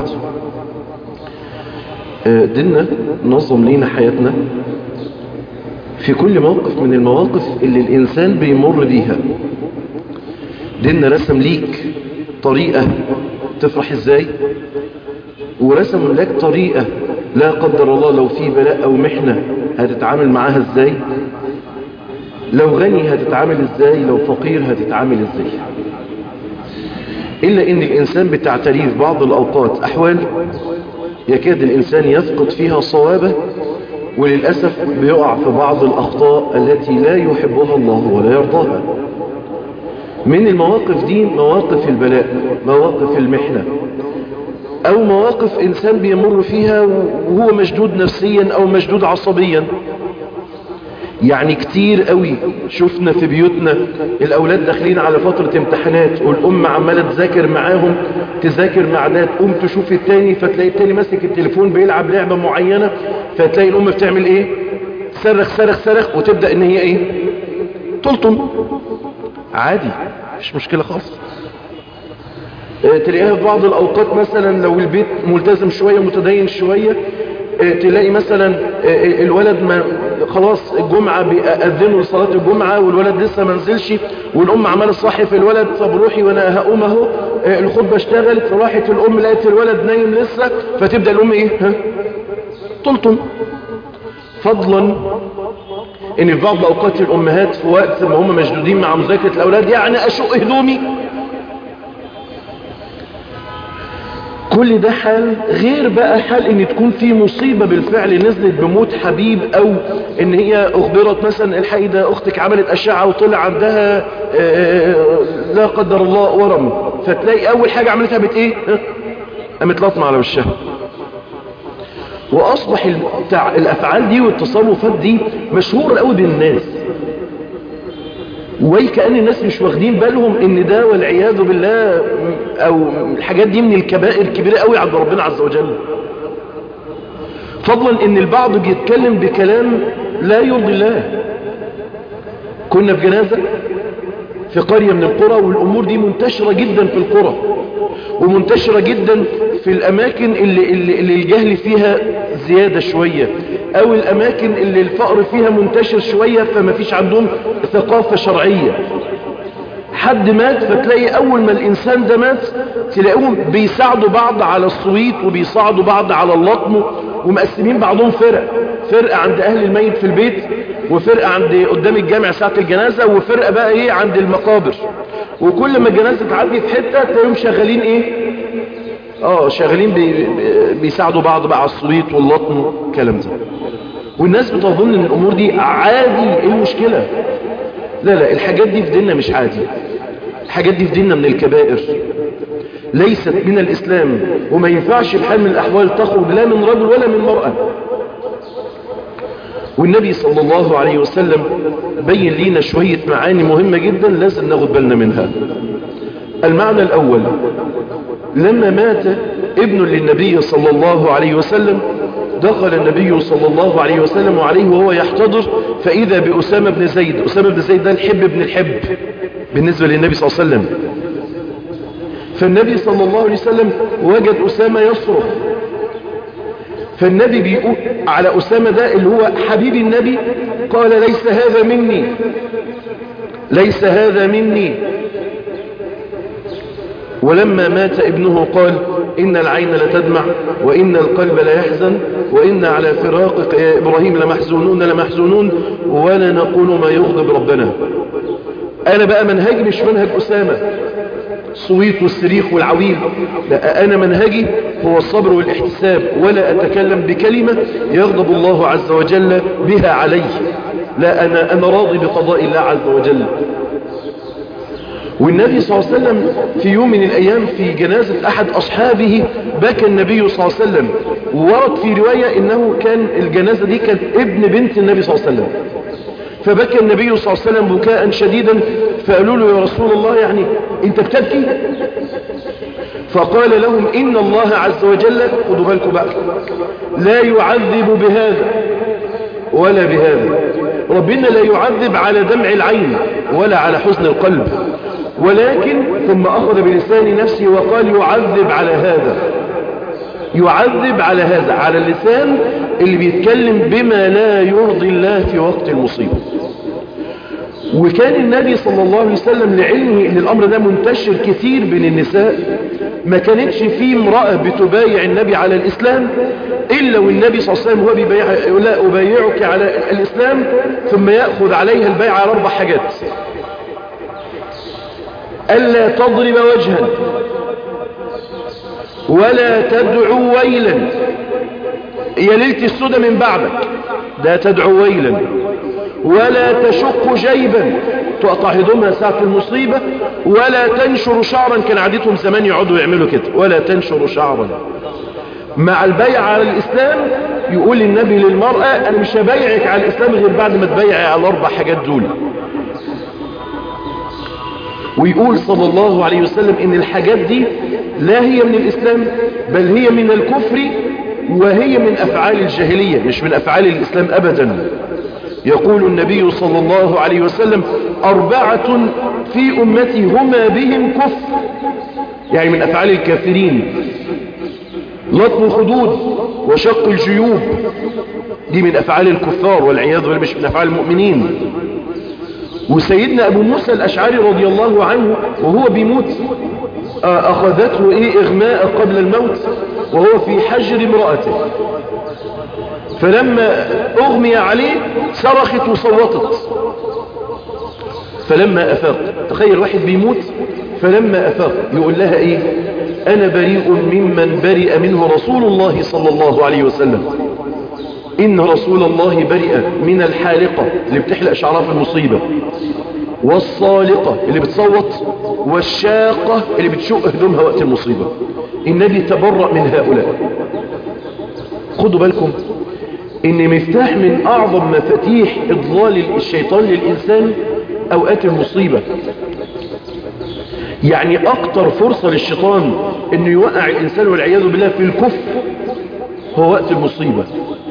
بعد ديننا نظم لينا حياتنا في كل موقف من المواقف اللي الإنسان بيمر بيها ديننا رسم ليك طريقة تفرح ازاي ورسم لك طريقة لا قدر الله لو في بلاء أو محنة هتتعامل معاها ازاي لو غني هتتعامل ازاي لو فقير هتتعامل ازاي إلا إن الإنسان بتعتريه في بعض الأوقات أحوال يكاد الإنسان يفقد فيها صوابه وللأسف بيقع في بعض الأخطاء التي لا يحبها الله ولا يرضاها من المواقف دي مواقف البلاء مواقف المحنة أو مواقف إنسان بيمر فيها وهو مشدود نفسيا أو مشدود عصبيا يعني كتير قوي شفنا في بيوتنا الأولاد داخلين على فترة امتحانات والأم عمالة تذاكر معاهم تذاكر مع ده تقوم تشوف التاني فتلاقي التاني ماسك التليفون بيلعب لعبة معينة فتلاقي الأم بتعمل إيه صرخ صرخ صرخ وتبدأ إن هي إيه تلطم عادي مش مشكلة خالص تلاقيها في بعض الأوقات مثلا لو البيت ملتزم شوية متدين شوية تلاقي مثلا الولد ما خلاص الجمعة بيأذنوا لصلاة الجمعة والولد لسه ما نزلش والأم عمالة تصحي في الولد طب روحي وانا هقوم اهو الخطبة اشتغلت راحت الأم لقيت الولد نايم لسه فتبدأ الأم ايه ها تلطم فضلا ان في بعض اوقات الامهات في وقت ما هم مشدودين مع مذاكرة الاولاد يعني اشق هدومي كل ده حال غير بقى حال ان تكون في مصيبة بالفعل نزلت بموت حبيب او ان هي اخبرت مثلا الحقيقة ده اختك عملت اشعة وطلع عندها لا قدر الله ورم فتلاقي اول حاجة عملتها بت ايه قامت لطمة على وشها واصبح الافعال دي والتصرفات دي مشهورة قوي بين الناس وكأن الناس مش واخدين بالهم ان ده والعياذ بالله او الحاجات دي من الكبائر الكبيرة قوي عند ربنا عز وجل فضلا ان البعض بيتكلم بكلام لا يرضي الله كنا في جنازة في قرية من القرى والامور دي منتشرة جدا في القرى ومنتشرة جدا في الاماكن اللي, اللي, اللي الجهل فيها زيادة شوية او الاماكن اللي الفقر فيها منتشر شوية فما فيش عندهم ثقافة شرعية حد مات فتلاقي اول ما الانسان ده مات تلاقيهم بيساعدوا بعض على الصويت وبيساعدوا بعض على اللطم ومقسمين بعضهم فرق فرقة عند اهل الميت في البيت وفرقة عند قدام الجامع ساعة الجنازة وفرقة بقى ايه عند المقابر وكل ما الجنازة تعدي في حتة تلاقيهم شغالين ايه اه شغالين بي بيساعدوا بعض بقى على الصويت واللطم والكلام ده والناس بتظن ان الامور دي عادي ايه المشكلة لا لا الحاجات دي في ديننا مش عادي الحاجات دي في ديننا من الكبائر ليست من الاسلام وما ينفعش بحال من الاحوال تخرج لا من رجل ولا من مرأة والنبي صلى الله عليه وسلم بين لينا شوية معاني مهمة جدا لازم ناخد بالنا منها المعنى الاول لما مات ابن للنبي صلى الله عليه وسلم دخل النبي صلى الله عليه وسلم عليه وهو يحتضر فإذا بأسامة بن زيد أسامة بن زيد ده الحب بن الحب بالنسبة للنبي صلى الله عليه وسلم فالنبي صلى الله عليه وسلم وجد أسامة يصرخ فالنبي بيقول على أسامة ده اللي هو حبيب النبي قال ليس هذا مني ليس هذا مني ولما مات ابنه قال إن العين لتدمع وإن القلب ليحزن وإن على فراقك يا إبراهيم لمحزونون لمحزونون ولا نقول ما يغضب ربنا أنا بقى منهجي مش منهج أسامة الصويت والصريخ والعويل لا أنا منهجي هو الصبر والاحتساب ولا أتكلم بكلمة يغضب الله عز وجل بها علي لا أنا, أنا راضي بقضاء الله عز وجل والنبي صلى الله عليه وسلم في يوم من الأيام في جنازة أحد أصحابه بكى النبي صلى الله عليه وسلم وورد في رواية إنه كان الجنازة دي كانت ابن بنت النبي صلى الله عليه وسلم فبكى النبي صلى الله عليه وسلم بكاء شديدا فقالوا له يا رسول الله يعني انت بتبكي فقال لهم إن الله عز وجل خدوا بالكم بقى لا يعذب بهذا ولا بهذا ربنا لا يعذب على دمع العين ولا على حزن القلب ولكن ثم أخذ بلسان نفسه وقال يعذب على هذا يعذب على هذا على اللسان اللي بيتكلم بما لا يرضي الله في وقت المصيبة وكان النبي صلى الله عليه وسلم لعلمه ان الامر ده منتشر كثير بين النساء ما كانتش في امرأة بتبايع النبي على الاسلام الا والنبي صلى الله عليه وسلم هو بيبايع يقول لا ابايعك على الاسلام ثم يأخذ عليها البيع على اربع حاجات ألا تضرب وجها ولا تدعو ويلا يا ليلة السودة من بعدك لا تدعو ويلا ولا تشق جيبا تقطع هدومها ساعة المصيبة ولا تنشر شعرا كان عادتهم زمان يقعدوا يعملوا كده ولا تنشر شعرا مع البيع على الإسلام يقول النبي للمرأة أنا مش هبيعك على الإسلام غير بعد ما تبيعي على الأربع حاجات دول ويقول صلى الله عليه وسلم ان الحاجات دي لا هي من الاسلام بل هي من الكفر وهي من افعال الجاهلية مش من افعال الاسلام ابدا يقول النبي صلى الله عليه وسلم اربعة في امتي هما بهم كفر يعني من افعال الكافرين لطم الخدود وشق الجيوب دي من افعال الكفار والعياذ بالله مش من افعال المؤمنين وسيدنا أبو موسى الأشعري رضي الله عنه وهو بيموت أخذته إيه إغماء قبل الموت وهو في حجر امرأته فلما أغمي عليه صرخت وصوتت فلما أفاق تخيل واحد بيموت فلما أفاق يقول لها إيه أنا بريء ممن برئ منه رسول الله صلى الله عليه وسلم إن رسول الله برئ من الحالقة اللي بتحلق شعرها في المصيبة والصالقة اللي بتصوت والشاقة اللي بتشق هدومها وقت المصيبة النبي تبرأ من هؤلاء خدوا بالكم ان مفتاح من اعظم مفاتيح اضلال الشيطان للانسان اوقات المصيبة يعني اكتر فرصة للشيطان انه يوقع الانسان والعياذ بالله في الكفر هو وقت المصيبة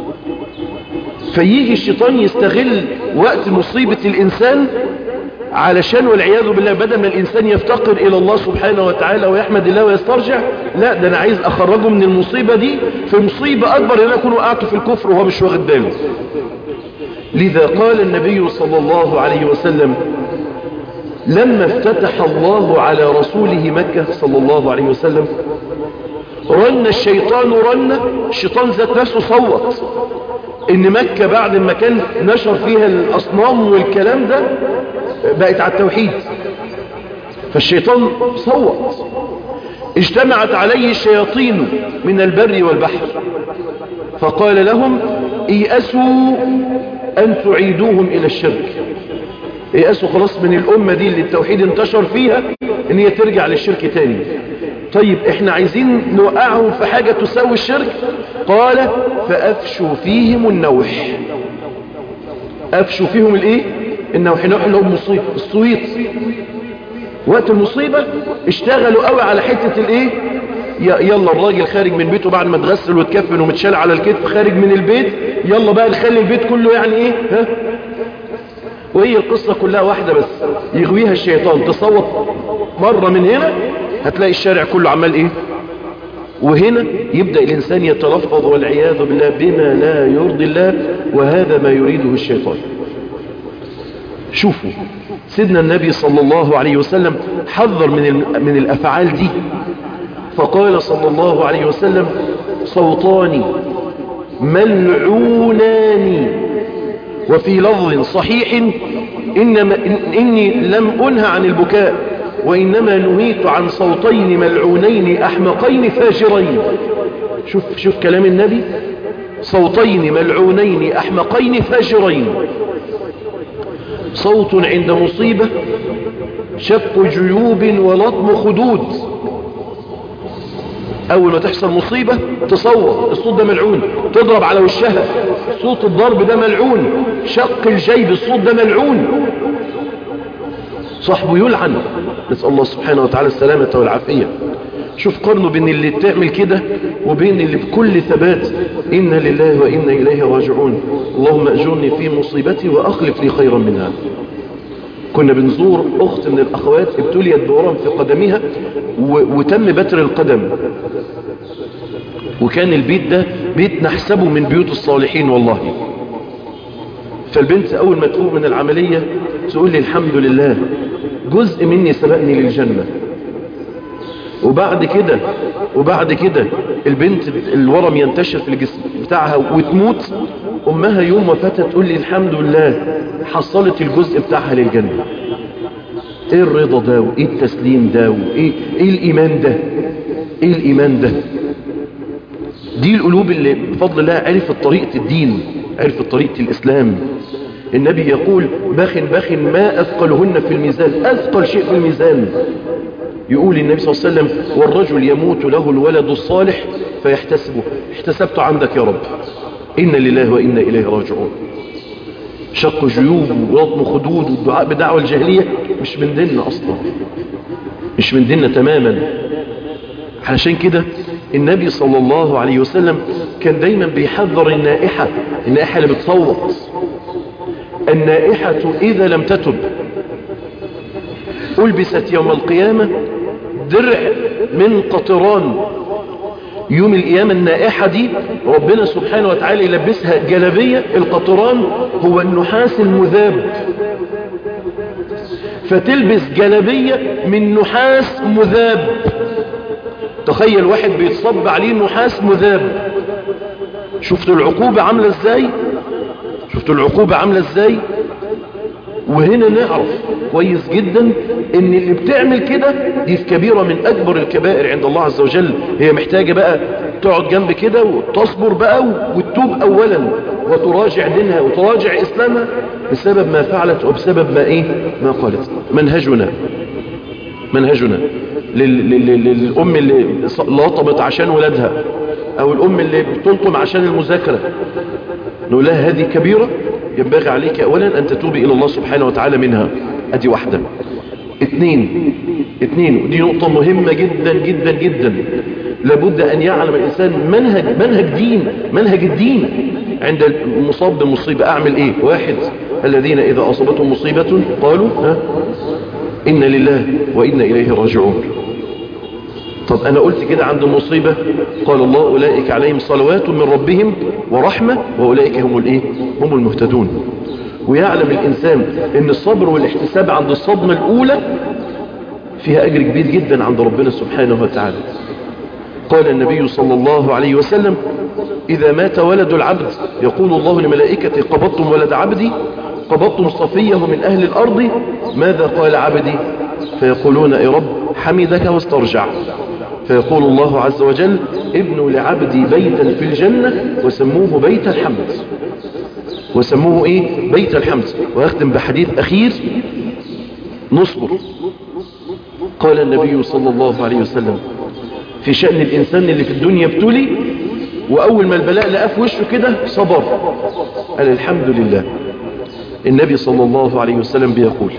فيجي الشيطان يستغل وقت مصيبة الإنسان علشان والعياذ بالله بدل ما الإنسان يفتقر إلى الله سبحانه وتعالى ويحمد الله ويسترجع لا ده أنا عايز أخرجه من المصيبة دي في مصيبة أكبر أن أكون وقعت في الكفر وهو مش واخد باله لذا قال النبي صلى الله عليه وسلم لما افتتح الله على رسوله مكة صلى الله عليه وسلم رن الشيطان رنة الشيطان ذات نفسه صوت ان مكة بعد ما كان نشر فيها الاصنام والكلام ده بقت على التوحيد فالشيطان صوت اجتمعت عليه الشياطين من البر والبحر فقال لهم ايأسوا ان تعيدوهم الى الشرك ايأسوا خلاص من الامة دي اللي التوحيد انتشر فيها ان هي ترجع للشرك تاني طيب احنا عايزين نوقعهم في حاجة تساوي الشرك قال فأفشوا فيهم النوح أفشوا فيهم الايه النوح نوح لهم مصيب الصويت وقت المصيبة اشتغلوا قوي على حتة الايه يلا الراجل خارج من بيته بعد ما اتغسل واتكفن ومتشال على الكتف خارج من البيت يلا بقى نخلي البيت كله يعني ايه ها وهي القصة كلها واحدة بس يغويها الشيطان تصوت مرة من هنا هتلاقي الشارع كله عمال ايه وهنا يبدأ الإنسان يتلفظ والعياذ بالله بما لا يرضي الله وهذا ما يريده الشيطان شوفوا سيدنا النبي صلى الله عليه وسلم حذر من من الأفعال دي فقال صلى الله عليه وسلم صوتان ملعونان وفي لفظ صحيح إنما إني لم أنهى عن البكاء وإنما نهيت عن صوتين ملعونين أحمقين فاجرين شوف, شوف كلام النبي صوتين ملعونين أحمقين فاجرين صوت عند مصيبة شق جيوب ولطم خدود أول ما تحصل مصيبة تصوت الصوت ده ملعون تضرب على وشها صوت الضرب ده ملعون شق الجيب الصوت ده ملعون صاحبه يلعن نسأل الله سبحانه وتعالى السلامة والعافية شوف قرنه بين اللي تعمل كده وبين اللي بكل ثبات إنا لله وإنا إليه راجعون اللهم أجرني في مصيبتي وأخلف لي خيرا منها كنا بنزور أخت من الأخوات ابتليت بورم في قدمها وتم بتر القدم وكان البيت ده بيت نحسبه من بيوت الصالحين والله فالبنت أول ما تفوق من العملية تقول لي الحمد لله جزء مني سبقني للجنة وبعد كده وبعد كده البنت الورم ينتشر في الجسم بتاعها وتموت أمها يوم وفاتها تقول لي الحمد لله حصلت الجزء بتاعها للجنة ايه الرضا ده وايه التسليم ده وايه ايه الايمان ده ايه الايمان ده دي القلوب اللي بفضل الله عرفت طريقة الدين عرفت طريقة الاسلام النبي يقول بخ بخ ما اثقلهن في الميزان اثقل شيء في الميزان يقول النبي صلى الله عليه وسلم والرجل يموت له الولد الصالح فيحتسبه احتسبت عندك يا رب إن لله وإنا إليه راجعون شق جيوب ولطم خدود والدعاء بدعوة الجاهلية مش من ديننا أصلا مش من ديننا تماما علشان كده النبي صلى الله عليه وسلم كان دايما بيحذر النائحة النائحة اللي بتصوت النائحة إذا لم تتب ألبست يوم القيامة درع من قطران يوم القيامة النائحة دي ربنا سبحانه وتعالى يلبسها جلبية القطران هو النحاس المذاب فتلبس جلبية من نحاس مذاب تخيل واحد بيتصب عليه نحاس مذاب شفتوا العقوبة عاملة ازاي شفتوا العقوبة عاملة ازاي وهنا نعرف كويس جدا ان اللي بتعمل كده دي كبيرة من اكبر الكبائر عند الله عز وجل هي محتاجة بقى تقعد جنب كده وتصبر بقى وتتوب اولا وتراجع دينها وتراجع اسلامها بسبب ما فعلت وبسبب ما ايه ما قالت منهجنا منهجنا للأم اللي لطمت عشان ولادها او الام اللي بتلطم عشان المذاكرة نقول لها هذه كبيرة ينبغي عليك اولا ان تتوبي الى الله سبحانه وتعالى منها ادي واحدة اثنين اثنين ودي نقطة مهمة جدا جدا جدا لابد ان يعلم الانسان منهج منهج دين منهج الدين عند المصاب بالمصيبة اعمل ايه واحد الذين اذا اصابتهم مصيبة قالوا ها إن لله وإنا إليه راجعون طب أنا قلت كده عند المصيبة قال الله أولئك عليهم صلوات من ربهم ورحمة وأولئك هم الإيه هم المهتدون ويعلم الإنسان أن الصبر والاحتساب عند الصدمة الأولى فيها أجر كبير جدا عند ربنا سبحانه وتعالى قال النبي صلى الله عليه وسلم إذا مات ولد العبد يقول الله لملائكة قبضتم ولد عبدي قبضتم صفيه من أهل الأرض ماذا قال عبدي فيقولون يا رب حمدك واسترجع فيقول الله عز وجل ابنوا لعبدي بيتا في الجنة وسموه بيت الحمد وسموه ايه بيت الحمد وأختم بحديث أخير نصبر قال النبي صلى الله عليه وسلم في شأن الإنسان اللي في الدنيا ابتلي وأول ما البلاء لقى في وشه كده صبر قال الحمد لله النبي صلى الله عليه وسلم بيقول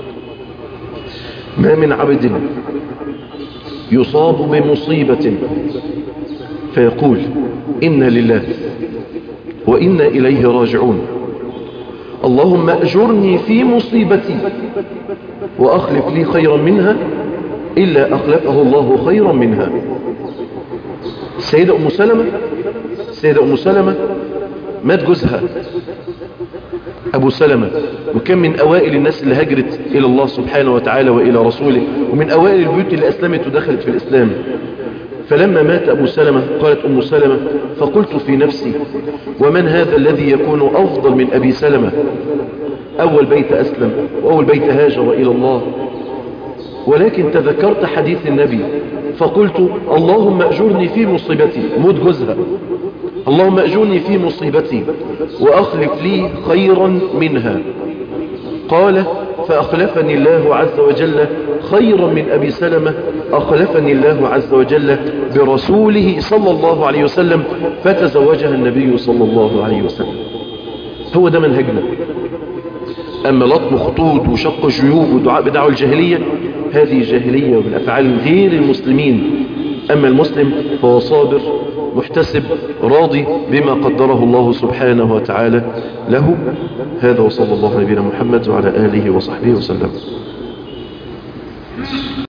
ما من عبد يصاب بمصيبة فيقول إن لله وإنا إليه راجعون اللهم أجرني في مصيبتي وأخلف لي خيرا منها إلا أخلفه الله خيرا منها السيدة أم سلمة السيدة أم سلمة مات جوزها أبو سلمة وكان من أوائل الناس اللي هجرت إلى الله سبحانه وتعالى وإلى رسوله ومن أوائل البيوت اللي أسلمت ودخلت في الإسلام فلما مات أبو سلمة قالت أم سلمة فقلت في نفسي ومن هذا الذي يكون أفضل من أبي سلمة أول بيت أسلم وأول بيت هاجر إلى الله ولكن تذكرت حديث النبي فقلت اللهم أجرني في مصيبتي موت جوزها اللهم أجرني في مصيبتي وأخلف لي خيرا منها قال فأخلفني الله عز وجل خيرا من أبي سلمة أخلفني الله عز وجل برسوله صلى الله عليه وسلم فتزوجها النبي صلى الله عليه وسلم هو ده منهجنا أما لطم خطوط وشق جيوب ودعاء بدعوة الجاهلية هذه جاهلية ومن أفعال غير المسلمين أما المسلم فهو صابر محتسب راضي بما قدره الله سبحانه وتعالى له هذا وصلى الله على نبينا محمد وعلى آله وصحبه وسلم